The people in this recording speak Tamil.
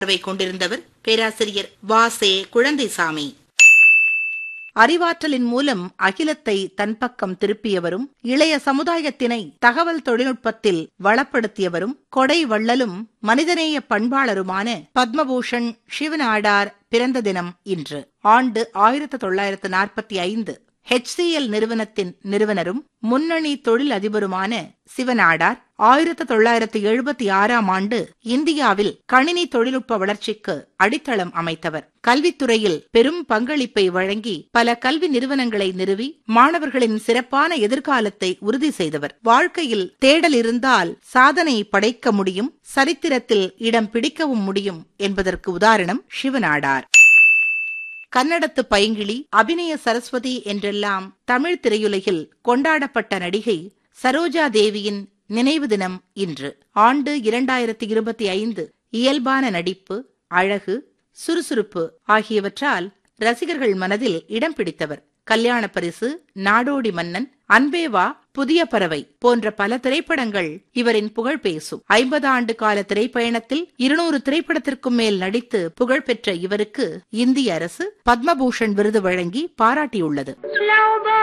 பார்வை கொண்டிருந்தவர் பேராசிரியர் வாசே குழந்தைசாமி அறிவாற்றலின் மூலம் அகிலத்தை தன் பக்கம் திருப்பியவரும் இளைய சமுதாயத்தினை தகவல் தொழில்நுட்பத்தில் வளப்படுத்தியவரும் கொடை வள்ளலும் மனிதநேய பண்பாளருமான பத்மபூஷன் சிவநாடார் பிறந்த தினம் இன்று ஆண்டு ஆயிரத்து தொள்ளாயிரத்து நாற்பத்தி ஐந்து HCL நிறுவனத்தின் நிறுவனரும் முன்னணி தொழில் அதிபருமான சிவநாடார் ஆயிரத்து தொள்ளாயிரத்து எழுபத்தி ஆறாம் ஆண்டு இந்தியாவில் கணினி தொழில்நுட்ப வளர்ச்சிக்கு அடித்தளம் அமைத்தவர் கல்வித்துறையில் பெரும் பங்களிப்பை வழங்கி பல கல்வி நிறுவனங்களை நிறுவி மாணவர்களின் சிறப்பான எதிர்காலத்தை உறுதி செய்தவர் வாழ்க்கையில் தேடல் இருந்தால் சாதனை படைக்க முடியும் சரித்திரத்தில் இடம் பிடிக்கவும் முடியும் என்பதற்கு உதாரணம் சிவநாடார் கன்னடத்து பைங்கிளி அபிநய சரஸ்வதி என்றெல்லாம் தமிழ் திரையுலகில் கொண்டாடப்பட்ட நடிகை சரோஜா தேவியின் நினைவு தினம் இன்று ஆண்டு இரண்டாயிரத்தி இருபத்தி ஐந்து இயல்பான நடிப்பு அழகு சுறுசுறுப்பு ஆகியவற்றால் ரசிகர்கள் மனதில் இடம் பிடித்தவர் கல்யாண பரிசு நாடோடி மன்னன் அன்பேவா புதிய பறவை போன்ற பல திரைப்படங்கள் இவரின் புகழ் பேசும் ஐம்பது ஆண்டு கால திரைப்பயணத்தில் இருநூறு திரைப்படத்திற்கும் மேல் நடித்து புகழ் பெற்ற இவருக்கு இந்திய அரசு பத்மபூஷன் விருது வழங்கி பாராட்டியுள்ளது